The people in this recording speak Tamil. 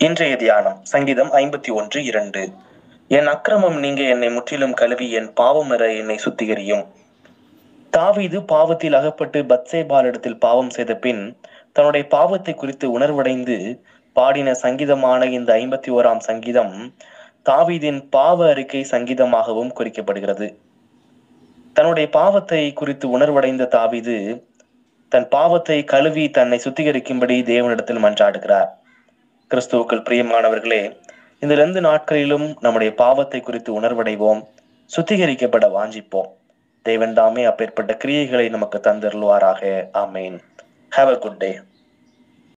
இன்றைய தியானம் சங்கீதம் ஐம்பத்தி ஒன்று இரண்டு என் அக்கிரமம் நீங்க என்னை முற்றிலும் கழுவி என் பாவமர என்னை சுத்திகரியும் தாவீது பாவத்தில் அகப்பட்டு பத்சேபாலிடத்தில் பாவம் செய்த பின் தன்னுடைய பாவத்தை குறித்து உணர்வடைந்து பாடின சங்கீதமான இந்த ஐம்பத்தி ஓராம் சங்கீதம் தாவீதின் பாவ அறிக்கை சங்கீதமாகவும் குறிக்கப்படுகிறது தன்னுடைய பாவத்தை குறித்து உணர்வடைந்த தாவீது தன் பாவத்தை கழுவி தன்னை சுத்திகரிக்கும்படி தேவனிடத்தில் மன்றாடுகிறார் கிறிஸ்துவுக்கள் பிரியமானவர்களே இந்த ரெண்டு நாட்களிலும் நம்முடைய பாவத்தை குறித்து உணர்வடைவோம் சுத்திகரிக்கப்பட வாஞ்சிப்போம் தேவன் தாமே அப்பேற்பட்ட கிரியைகளை நமக்கு தந்தருள்வாராக ஆமேன் ஹாவ் அ குட் டே